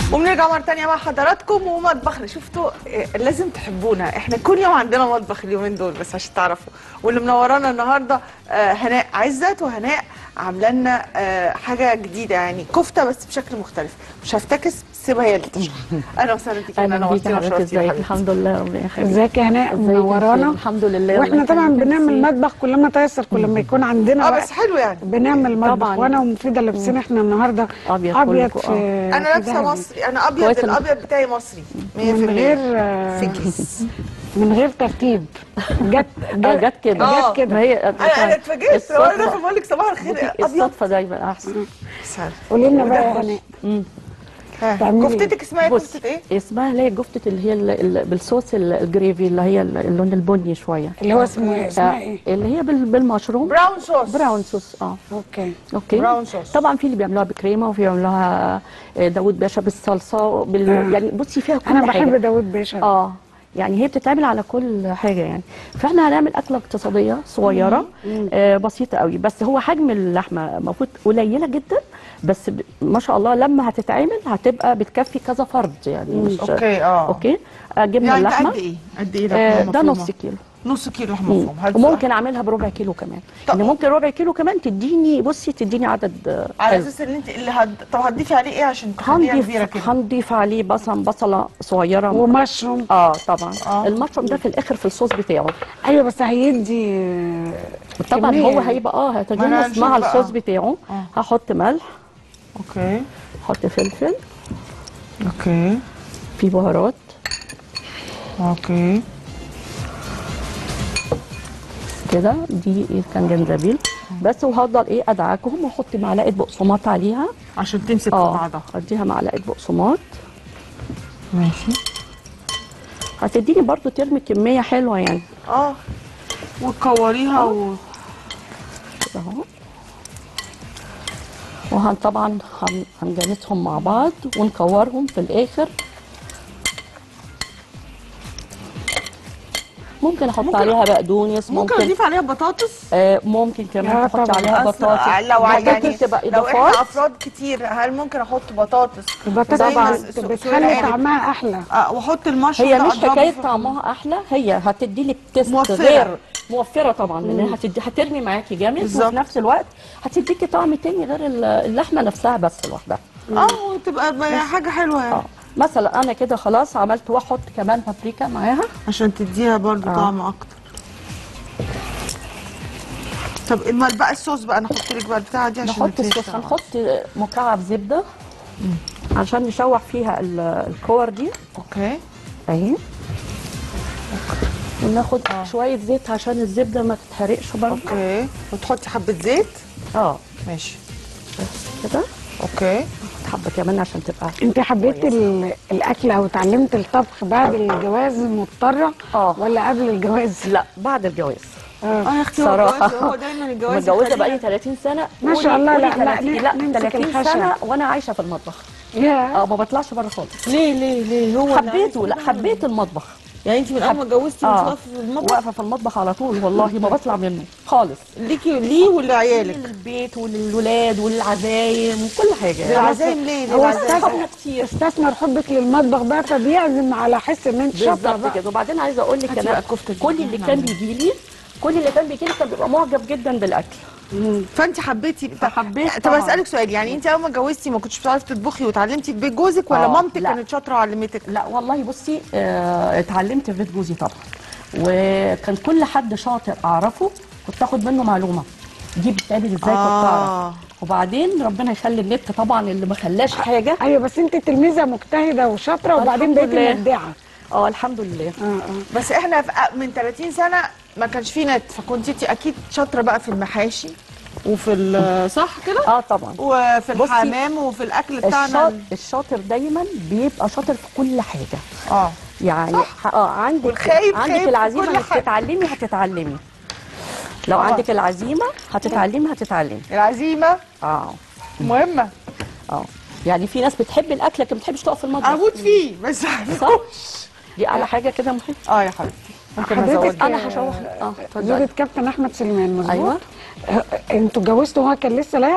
وبنرجع مره تانية مع حضراتكم ومطبخنا شفتوا إيه، لازم تحبونا احنا كل يوم عندنا مطبخ اليومين دول بس عشان تعرفوا واللي منورانا النهارده آه، هناء عزت وهناء عامله لنا آه، حاجه جديده يعني كفته بس بشكل مختلف مش هفتكس سيبها هي اللي تشرح اهلا وسهلا بيكي اهلا بيك نورتينا حضرتك وشرفتينا ازيك حبيبتي. الحمد لله ربنا يخليك ازيك يا هناء ازيك يا منورانا شيخ؟ الحمد لله واحنا الله طبعا يخليك. بنعمل مطبخ كلما تيسر كل ما يكون عندنا اه وقت بس حلو يعني بنعمل مطبخ طبعاً. وانا ومفيده لابسين احنا النهارده أبيض ابيض كلكم، في انا في لابسه ذهبي. مصري انا ابيض كويس إن- الابيض بتاعي مصري 100% من غير آه، في كيس من غير ترتيب جت اه جت كده آه. جت كده ما هي انا انا اتفاجئت وانا الصدفة- داخل بقول لك صباح الخير بصي، ابيض الصدفه دايما احسن سهل. قولي لنا بقى يا وده هناء مم. ها، تعملي إيه؟ كفتتك اسمها إيه؟ بص كفته ايه؟ اسمها اللي هي جفتة اللي هي ال- ال- بالصوص ال- الجريفي اللي هي ال- اللون البني شويه اللي هو اسمه إيه؟ اسمها آه، ايه اللي هي بال- بالمشروم براون صوص براون صوص اه اوكي اوكي براون صوص. طبعا في اللي بيعملوها بكريمه وفي بيعملوها آه، داوود باشا بالصلصه بال... آه. يعني بصي فيها كل انا حاجه بحب داوود باشا اه يعني هي بتتعمل على كل حاجه يعني فاحنا هنعمل اكله اقتصاديه صغيره آه بسيطه قوي بس هو حجم اللحمه المفروض قليله جدا بس ب... ما شاء الله لما هتتعمل هتبقى بتكفي كذا فرد يعني مش اوكي اه اوكي آه، جبنا يعني ده اللحمه قد ايه؟ قد ايه آه لحمه ده مفرومة؟ نص كيلو نص كيلو لحمه مم. مفرومه هل وممكن اعملها بربع كيلو كمان طب- يعني ممكن ربع كيلو كمان تديني بصي تديني عدد آه، على حلو. اساس ان انت اللي هد... طب هتضيفي عليه ايه عشان تخليها كبيره هنضيف كده؟ هنضيف عليه بصل بصله صغيره ومشروم اه طبعا آه. آه. المشروم ده في الاخر في الصوص بتاعه ايوه بس هيدي آه، طبعا كمية هو يعني. هيبقى اه ما أنا هتجهز هنشوف مع بقى. الصوص بتاعه آه. هحط ملح اوكي احط فلفل اوكي في بهارات اوكي كده دي إيه كان جنزبيل بس وهفضل ايه ادعكهم واحط معلقه بقسماط عليها عشان تمسك في اه بعضها اديها معلقه بقسماط ماشي هتديني برضو ترمي كميه حلوه يعني اه وتكوريها و... كده اهو وهن طبعا هن- هنجانسهم مع بعض ونكورهم في الاخر ممكن احط ممكن- عليها بقدونس ممكن ممكن اضيف عليها بطاطس آه ممكن كمان آه تحطي طبعاً. عليها أصل بطاطس لو ممكن يعني تبقى لو احنا اضافات افراد كتير هل ممكن احط بطاطس البطاطس زي ما طبعا س- س- بتخلي سوري، طعمها احلى آه واحط المشروم هي ده مش أضربه حكايه في- طعمها احلى هي هتدي لك تيست موفرة. غير موفره طبعا لان هتدي هترمي معاكي جامد بالظبط. وفي نفس الوقت هتديكي طعم تاني غير ال- اللحمه نفسها بس لوحدها اه وتبقى بقى حاجه حلوه يعني اه مثلا انا كده خلاص عملت واحط كمان بابريكا معاها عشان تديها برضو آه. طعم اكتر طب اما بقى الصوص بقى نحط لك بقى البتاعه دي عشان نحط التيست الصوص بقى. هنحط مكعب زبده عشان نشوح فيها ال- الكور دي اوكي اهي وناخد شويه زيت عشان الزبده ما تتحرقش برضه اوكي وتحطي حبه زيت اه ماشي كده اوكي حبه كمان عشان تبقى انت حبيتي ال- الاكل او اتعلمت الطبخ بعد الجواز مضطره آه. ولا قبل الجواز لا بعد الجواز اه يا اختي هو صراحة. الجواز- هو دايما الجواز متجوزه يخلينا- بقالي 30 سنه ما شاء قولي- الله، قولي لا، لا، 30 ن- لا نمسك 30 الخشب. سنه وانا عايشه في المطبخ يا اه ما بطلعش بره خالص ليه ليه ليه هو اللي حبيته عايز لا كده؟ حبيت المطبخ يعني انت من اول ما اتجوزتي آه. وانت واقفه في المطبخ واقفه في المطبخ على طول والله ما بطلع منه خالص ليكي ليه ولعيالك للبيت وللولاد وللعزايم وكل حاجه يعني العزايم ليه ليه هو العزايم اصحابنا كتير استثمر حبك للمطبخ بقى فبيعزم على حس ان انت شاطره بالظبط بقى كده وبعدين عايزه اقول لك هاتي انا بقى الكفتة دي. كل اللي احنا كان عاملين. بيجي لي كل اللي كان بيجي لي كان بيبقى معجب جدا بالاكل فانت حبيتي فحبيت طب طبعاً. اسالك سؤال يعني انت اول ما اتجوزتي ما كنتش بتعرفي تطبخي وتعلمتي في بيت جوزك ولا آه، مامتك لا. كانت شاطره وعلمتك لا والله بصي آه اتعلمت في بيت جوزي طبعا وكان كل حد شاطر اعرفه كنت اخد منه معلومه دي بتتعمل ازاي كنت آه. اعرف وبعدين ربنا يخلي النت طبعا اللي ما خلاش حاجه ايوه بس انت تلميذه مجتهده وشاطره وبعدين الحمد بقيتي لله. مبدعه اه الحمد لله اه اه بس احنا في من 30 سنه ما كانش في نت فكنت انت اكيد شاطره بقى في المحاشي وفي ال- صح كده اه طبعا وفي بصي، الحمام وفي الاكل بتاعنا الشاطر, ال- الشاطر دايما بيبقى شاطر في كل حاجه اه يعني اه عندك والخايب خايب عندك في العزيمه كل انك حاجة. تتعلمي هتتعلمي لو طبعاً. عندك العزيمه هتتعلمي هتتعلمي العزيمه اه مهمه اه يعني في ناس بتحب الاكل لكن ما بتحبش تقف في المطبخ اموت فيه بس صح دي اعلى حاجه كده مهمه اه يا حبيبتي ممكن حضرتك ازود انا هشوح لك اه زوجة اتفضلي كابتن احمد سليمان مظبوط ايوه آه، انتوا اتجوزتوا وهو كان لسه لاعب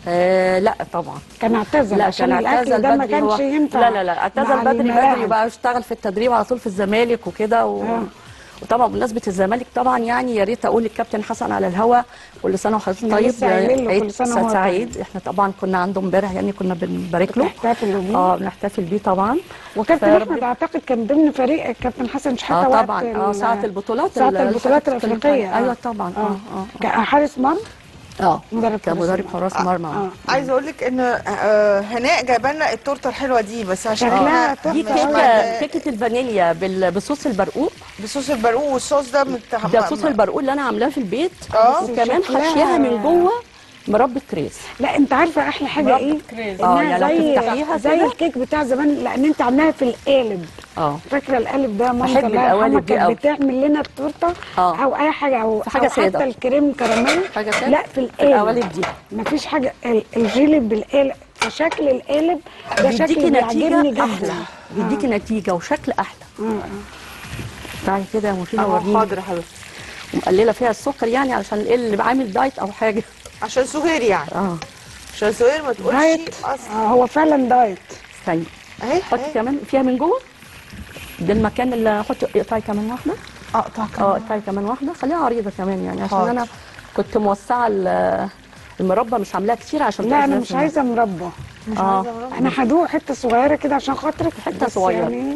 آه لا طبعا كان اعتزل لا عشان كان الاكل اعتزل ده ما بدري كانش هو ينفع لا لا لا اعتزل مع بدري الملاعب. بدري بقى اشتغل في التدريب على طول في الزمالك وكده و... آه. وطبعا بمناسبه الزمالك طبعا يعني يا ريت اقول للكابتن حسن على الهوا كل سنه وحضرتك احنا طيب لسه قايلين له عيد كل سنة وهو سعيد احنا طبعا كنا عنده امبارح يعني كنا بنبارك له بتحتفلوا بيه. اه بنحتفل بيه طبعا وكابتن فرب- احمد اعتقد كان ضمن فريق الكابتن حسن شحاته اه وقت طبعا ال- اه ساعه البطولات ساعه ال- البطولات الحاجات الافريقيه ايوه آه. طبعا اه اه كان حارس مرمى اه مدرب كان حراس مدرب مرمى. حراس مرمى اه عايزه اقول لك ان آه، هناء جايبه لنا التورته الحلوه دي بس عشان شكلها احنا تحفة دي مش كيكه بعد- كيكه الفانيليا بال- بصوص البرقوق بصوص البرقوق والصوص ده مت... ده صوص البرقوق اللي انا عاملاه في البيت آه. وكمان شكلها- حاشياها من جوه مربى كريز لا انت عارفه احلى حاجه ايه آه، انها يعني لو زي تفتحيها زي كده. الكيك بتاع زمان لان انت عاملاها في القالب اه فاكره القالب ده مامتي بحب الله يرحمها القوالب دي كانت أوي. بتعمل لنا التورته آه. او اي حاجه او, في حاجة أو حتى سادة. الكريم كراميل حاجة سادة؟ لا في القالب القوالب دي. مفيش حاجه ال- الجيلي بالقالب فشكل القالب ده بيديكي شكل بيعجبني نتيجه جدا احلى بيديكي نتيجه وشكل احلى آه، آه. تعالي كده يا مفيده اه وريني حاضر يا حبيبتي ومقلله فيها السكر يعني علشان ايه اللي عامل دايت او حاجه عشان سهير يعني اه عشان سهير ما تقولش دايت اصلا آه هو فعلا دايت استني اهي حطي اهي كمان فيها من جوه ده المكان اللي حطي اقطعي كمان واحده اقطع اه كمان اقطعي كمان واحده خليها عريضه كمان يعني عشان حاضر. انا كنت موسعه ال- المربى مش عاملاها كتير عشان لا تبقى انا زي مش الفل. عايزه مربى مش آه. عايزه مربى. انا هدوق حته صغيره كده عشان خاطرك حتة بس صغيرة. يعني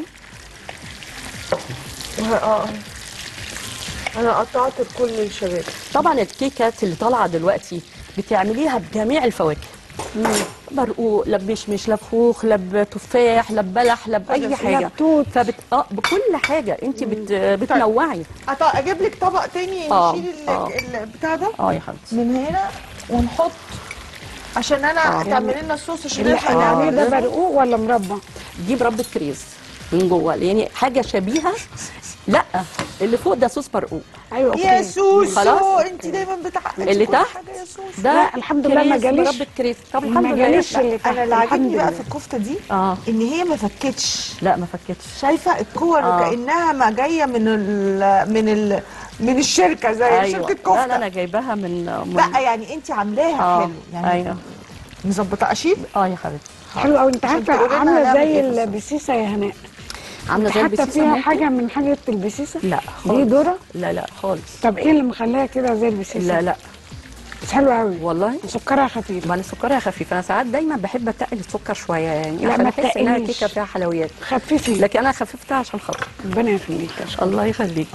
اه انا قطعت لكل الشباب طبعا الكيكات اللي طالعه دلوقتي بتعمليها بجميع الفواكه برقوق لا بمشمش لا بخوخ لا بتفاح لا ببلح لا باي لا حاجه بتوت. فبت... اه بكل حاجه انت بت... بتنوعي أط- اجيب لك طبق تاني آه، نشيل ال- آه. البتاع ده اه يا حبيبتي من هنا ونحط عشان انا آه. تعملي لنا الصوص عشان اللي نلحق اللي عليه نعمله. ده برقوق ولا مربى دي مربى كريز من جوه يعني حاجه شبيهه لا اللي فوق ده صوص برقوق ايوه يا أوكي. سوسو خلاص. انت دايما بتعقدي اللي كل تحت حاجة يا سوسو ده لا، الحمد لله ما كريز، جاليش. مربى كريز طب الحمد ما لله جاليش لا. اللي تحت انا اللي الحمد عاجبني بقى لله. في الكفته دي اه ان هي ما فكتش لا ما فكتش شايفه الكور آه. كانها ما جايه من ال من ال من الشركه زي ايوه شركه كفته لا لا انا جايباها من, من... لا يعني انت عاملاها اه حلو يعني ايوه مظبطه اشيب اه يا حبيبتي حلو قوي انت عشان عارفه تقولي لنا عامله هنعمل زي إيه بالظبط. البسيسه يا هناء عامله زي حتى البسيسه فيها ممكن؟ حاجه من حاجه البسيسه لا دي خالص ذره لا لا خالص طب ايه اللي مخليها كده زي البسيسه لا لا بس حلوه قوي والله سكرها خفيف ما انا سكرها خفيف انا ساعات دايما بحب اتقل السكر شويه يعني لا، عشان ما احس انها تقليش. كيكه فيها حلويات خفيفي لكن انا خففتها عشان خاطر ربنا يخليك يا شيخ. الله يخليكي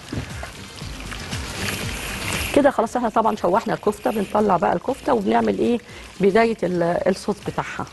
كده خلاص احنا طبعا شوحنا الكفته بنطلع بقى الكفته وبنعمل ايه بدايه ال- الصوص بتاعها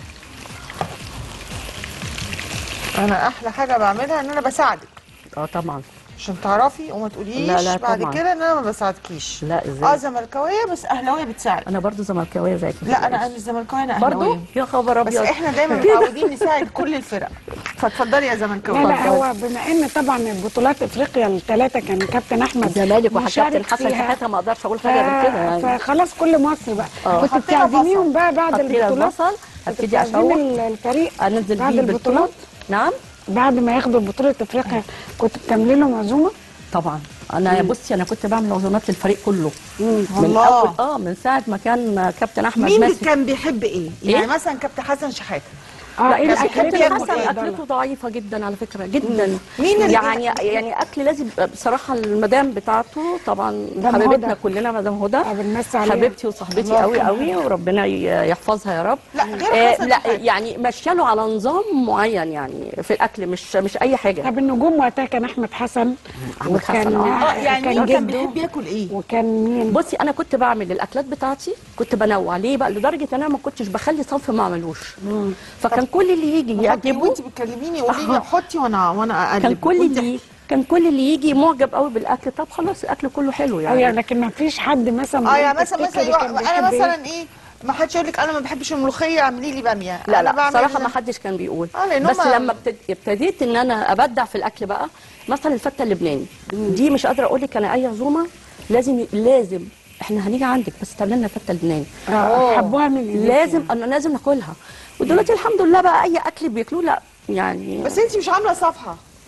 انا احلى حاجه بعملها ان انا بساعدك اه طبعا عشان تعرفي وما تقوليش لا، لا، بعد طبعا. كده ان انا ما بساعدكيش لا اه ازاي زملكاويه بس اهلاويه بتساعد انا برضو زملكاويه زيك لا انا مش زملكاويه انا برضو اهلاويه يا خبر بس ابيض احنا دايما متعودين نساعد كل الفرق فاتفضلي يا لا زملكاويه لا هو بما ان طبعا البطولات افريقيا الثلاثه كان كابتن احمد الزمالك وكابتن مشارك حسن فيها. شحاته ما اقدرش اقول ف... حاجه غير كده يعني فخلاص كل مصر بقى آه. كنت حطينا بتعزميهم بصل. بقى بعد حطينا البطولات البصل كنت ابتدي بتعزمي اشوح ال- الفريق انزل بعد بيه البطولات بالثوم نعم بعد ما ياخدوا بطوله افريقيا كنت بتعملي لهم عزومه طبعا انا بصي انا كنت بعمل عزومات للفريق كله من والله. اول اه من ساعه ما كان كابتن احمد مين ماسك كان بيحب ايه؟ إيه؟ يعني مثلا كابتن حسن شحاته اه ايه لا الاكل كابتن بياكل حسن إيه؟ اكلته ضعيفه جدا على فكره جدا مين اللي يعني يعني اكل لازم بصراحه المدام بتاعته طبعا مدام حبيبتنا هدى. كلنا مدام هدى آه، بنمسي عليها. حبيبتي وصاحبتي الله قوي يرحمها. قوي وربنا ي- يحفظها يا رب لا غير آه حسن لا شحاتة. يعني مشياله على نظام معين يعني في الاكل مش مش اي حاجه طب النجوم وقتها كان احمد حسن أحمد حسن، آه. اه يعني مين كان كان جده بيحب ياكل ايه؟ وكان مين بصي انا كنت بعمل الاكلات بتاعتي كنت بنوع ليه بقى لدرجه ان انا ما كنتش بخلي صنف ما اعملوش فكان كل اللي يجي حطي يعجبه وانت بتكلميني قولي لي حطي وانا وانا اقلب كان كل وانت- اللي كان كل اللي يجي معجب قوي بالاكل طب خلاص الاكل كله حلو ايوه يعني لكن ما فيش حد مثلا اه يعني أنت مثلا تفتكري مثلا كان انا بيحب إيه؟ مثلا ايه ما حدش يقول لك انا ما بحبش الملوخيه اعملي لي باميه لا أنا لا بعمل- صراحه ما حدش كان بيقول آه، لأن بس هما- لما ابتد- ابتديت ان انا ابدع في الاكل بقى مثلا الفته اللبناني دي مش قادره اقول لك انا اي عزومه لازم لازم احنا هنيجي عندك بس تعمل لنا فته لبناني آه، حبوها من إيديك لازم انا لازم ناكلها ودلوقتي الحمد لله بقى اي اكل بياكلوه لا يعني بس انت مش عامله صفحه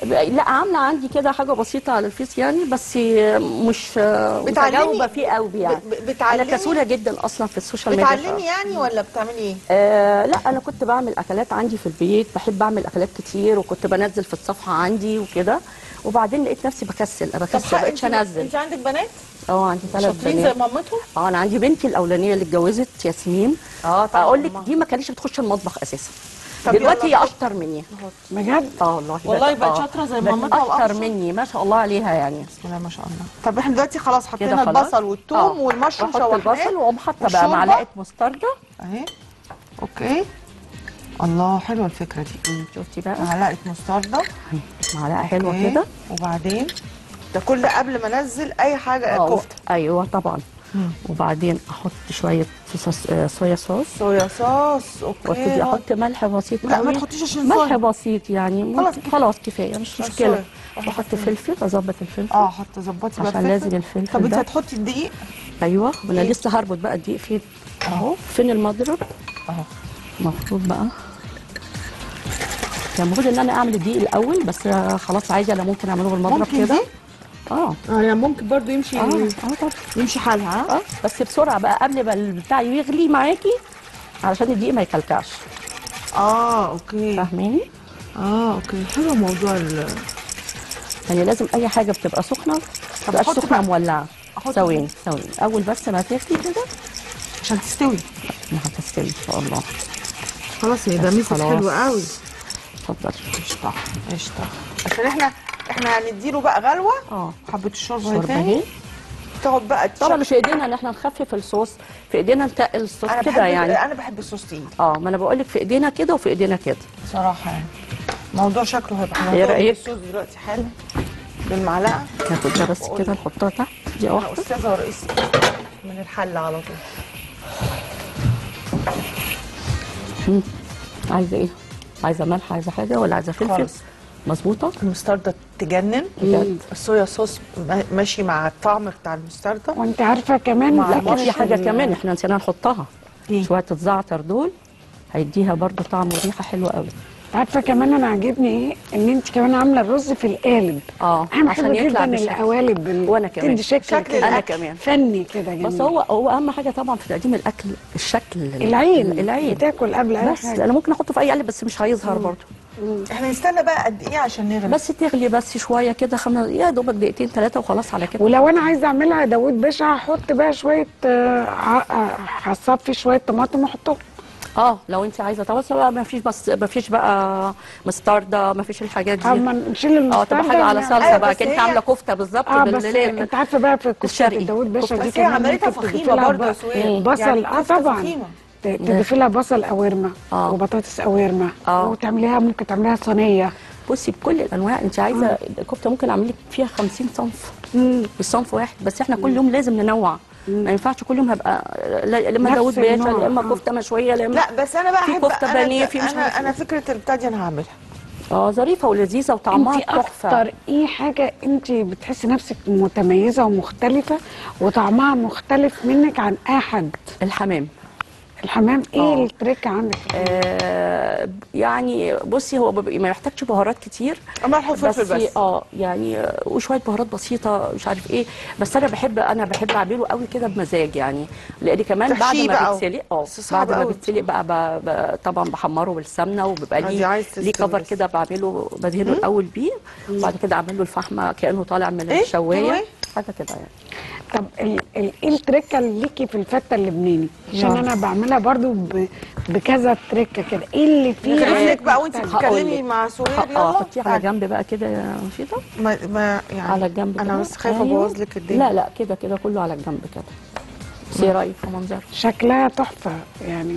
لا عامله عندي كده حاجه بسيطه على الفيس يعني بس مش بتعلمي- متجاوبه فيه قوي يعني ب- ب- بتعلمي- انا كسوله جدا اصلا في السوشيال ميديا بتعلمي يعني ولا بتعملي ايه؟ آه لا انا كنت بعمل اكلات عندي في البيت بحب اعمل اكلات كتير وكنت بنزل في الصفحه عندي وكده وبعدين لقيت نفسي بكسل بكسل ح- بقتش انت- انزل انت عندك بنات اه عندي ثلاث شاطرين زي بنات مامتهم؟ اه انا عندي بنتي الاولانيه اللي اتجوزت ياسمين اه طبعا اقول لك طبعا. دي ما كانتش بتخش المطبخ اساسا طب دلوقتي يلا هي نحط. اشطر مني بجد اه والله والله بقت- بقت آه. شاطرة زي بقت مامتها اشطر وأبصر. مني ما شاء الله عليها يعني بسم الله ما شاء الله طب احنا دلوقتي خلاص حطينا كده خلاص البصل والثوم آه. والمشروم واحط شوحناه البصل واقوم حاطه بقى والشوربة. معلقه مستردة اهي اوكي الله حلوه الفكره دي مم، شفتي بقى معلقه مستردة معلقه حلوه أوكي. كده وبعدين ده كل ده قبل ما انزل اي حاجه آه، كفته ايوه طبعا وبعدين احط شويه صوص آه، صويا صوص صويا صوص وابتدي اوكي احط ملح بسيط لا ما قوي. تحطيش عشان ملح صويا بسيط يعني خلاص خلاص خلاص كفايه مش عشان مشكله صويا. واحط فلفل اظبط الفلفل اه حط ظبطي بقى عشان لازم الفلفل طب انت ده. هتحطي الدقيق ايوه وانا إيه؟ لسه هربط بقى الدقيق فين اهو فين المضرب اهو المفروض بقى كان المفروض ان انا اعمل الدقيق الاول بس آه، خلاص عايزه انا ممكن اعمله بالمضرب ممكن كده دي؟ اه اه يعني ممكن برضو يمشي اه اه طبعا يمشي حالها ها؟ اه بس بسرعه بقى قبل ما البتاع يغلي معاكي علشان الدقيق ما يكلكعش اه اوكي فاهماني اه اوكي حلو موضوع ال يعني لازم اي حاجه بتبقى سخنه طب تبقى أحط سخنه بقى- مولعه أحط ثواني ثواني اول بس ما تغلي كده عشان تستوي ما هتستوي ان شاء الله خلاص هي ده ميكس خلاص. حلو قوي اتفضلي قشطه قشطه عشان احنا احنا هنديله بقى غلوه اه حبه الشوربه شوربه تاني اهي تقعد بقى طبعا تشك- مش في ايدينا ان احنا نخفف الصوص في ايدينا نتقل الصوص انا كده بحب يعني انا بحب الصوص تقيل اه ما انا بقول لك في ايدينا كده وفي ايدينا كده بصراحه يعني الموضوع شكله هيبقى حلو إيه هدوق رأيك؟ الصوص دلوقتي حلو بالمعلقه ناخد ده بس كده نحطها تحت دي انا واحده استاذه ورئيس من الحل على طول عايزه ايه عايزه ملح عايزه حاجه ولا عايزه فلفل خالص. مظبوطه المستردة تجنن بجد. الصويا صوص ما- ماشي مع الطعم بتاع المستردة وانت عارفه كمان مع لا ما فكرة في حاجه ال- كمان احنا نسينا نحطها إيه؟ شويه الزعتر دول هيديها برضو طعم وريحه حلوه قوي عارفه كمان انا عاجبني ايه ان انت كمان عامله الرز في القالب اه اهم عشان حلو يطلع جدا بشكل القوالب ال- وأنا كمان. تدي شكل, شكل كده. انا كمان فني كده جميل بس هو هو اهم حاجه طبعا في تقديم الاكل الشكل العين العين بتاكل قبل اي بس حاجه انا ممكن احطه في اي قلب بس مش هيظهر برضو احنا نستنى بقى قد ايه عشان نغلي بس تغلي بس شويه كده خمس يا دوبك دقيقتين ثلاثه وخلاص على كده ولو انا عايزه اعملها داوود باشا هحط بقى شويه آه، ع- آه، هصفي شويه طماطم واحطهم اه لو انت عايزه طبعا بقى ما فيش بس ما فيش بقى مستردة ما فيش الحاجات دي اما نشيل اه المستردة تبقى حاجه على ونعمل- صلصه أيوة، بقى بس كانك هي- عامله كفته بالظبط اه بس بالليل انت عارفه بقى في كفته الشرقي. داوود باشا كفتة دي بس هي كمان عملتها ممكن تضيفي فخيمه لها برضه يا ب- سويد بصل يعني اه كفتة طبعا فخيمة. ت- تضيفي لها بصل قوارمه آه. وبطاطس قوارمه آه. وتعمليها ممكن تعمليها صينيه بصي بكل الانواع انت عايزه الكفته ممكن اعمل لك فيها 50 صنف بالصنف واحد بس احنا كل يوم لازم ننوع ما ينفعش كل يوم هبقى لا- لما نفس داوود باشا النوع. لا اما آه. كفته مشويه لا اما لا بس انا بقى في احب كفتة أنا- بانيه، في مش انا عارفة انا إيه. فكره البتاع دي انا هعملها اه ظريفه ولذيذه وطعمها انت تحفه اكتر ايه حاجه انت بتحسي نفسك متميزه ومختلفه وطعمها مختلف منك عن اي حد الحمام الحمام ايه آه. التريك عندك آه يعني بصي هو بيبقى- ما يحتاجش بهارات كتير ملح وفلفل بس اه يعني آه، وشويه بهارات بسيطه مش عارف ايه بس انا بحب انا بحب اعمله قوي كده بمزاج يعني لان كمان بعد تحشيه ما بقى. بيتسلق اه بس صعب بعد ما قوي. بيتسلق بقى ب... ب... طبعا بحمره بالسمنه وبيبقى عادي ليه عايز ليه تستوي كفر بس. كده بعمله بدهنه الاول بيه وبعد كده اعمل له الفحمه كانه طالع من إيه؟ الشوايه بتقولوا إيه؟ حاجه كده يعني طب ال- ال- ايه التركه اللي ليكي في الفته اللبناني عشان نعم. انا بعملها برضو ب- بكذا تركه كده ايه اللي فيه خليك بقى وانت مختلف؟ هقول بتتكلمي لك. مع سهير اه يلا حطيه على جنب بقى كده يا رشيده ما, ما يعني على الجنب انا كده. بس خايفه أيوة. ابوظ لك الدنيا لا لا كده كده كله على الجنب كده بس ايه رايك في منظره شكلها تحفه يعني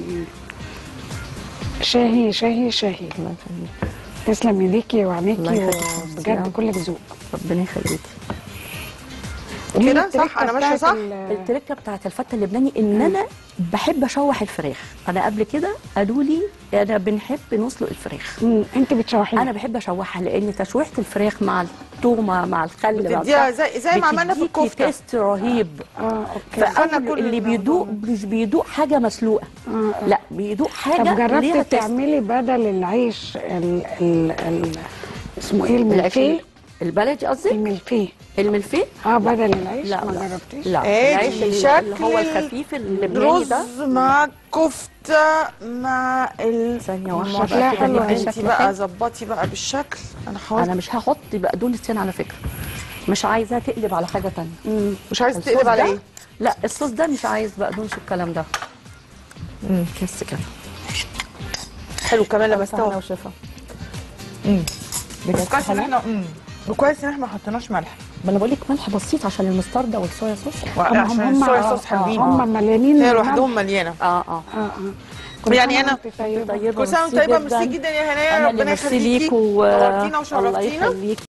شاهي شاهي شاهي الله يخليك تسلم ايديكي الله وعينيكي يخليك. وبجد كلك ذوق ربنا يخليكي قولي لي كده التركة صح؟ أنا ماشية بتاعت صح؟ ال- التركه بتاعت الفته اللبناني ان انا بحب اشوح الفراخ انا قبل كده قالوا لي انا بنحب نسلق الفراخ مم، انت بتشوحيها انا بحب اشوحها لان تشويحه الفراخ مع التومه مع الخل مع بتديها بتاع، زي- زي ما عملنا في بتديكي الكفتة. تيست رهيب اه اوكي دخلنا فأول كل اللي الموضوع بيدوق ده. مش بيدوق حاجه مسلوقه آه. لا بيدوق طب حاجه ليها جربتي تيست تعملي بدل العيش ال ال ال اسمه ايه العيش الملفيه البلدي قصدي الملفيه الملفيه اه بدل العيش لا ما لا جربتيش لا ادي العيش اللي شكل اللي هو الخفيف اللبناني رز ده مع كفته مع ال ثانية واحدة ما شكلها بقى حلو كده أوي. انت شكلها بقى حلو. ظبطي بقى بالشكل انا حاولت انا مش هحط بقدونس على فكره مش عايزاه تقلب على حاجه تانية مش عايزه الصوص تقلب على ده- ايه لا الصوص ده مش عايز بقدونس والكلام ده بس كده حلو كمان لما سهله استوى وشفا بس كويس ان احنا مم. كويس ان احنا ما حطيناش ملح ما انا بقول لك ملح بسيط عشان المستردة والصويا صوص عشان الصويا صوص حلوين هم مليانين هي بالملح. لوحدهم مليانه اه اه اه اه كل يعني سنة أنا وأنت طيبة. طيبه كل سنه وانت ميرسي طيبه جداً. ميرسي جدا يا هناء انا اللي ربنا ميرسي يخليكي ليك و نورتينا الله وشرفتينا يخليك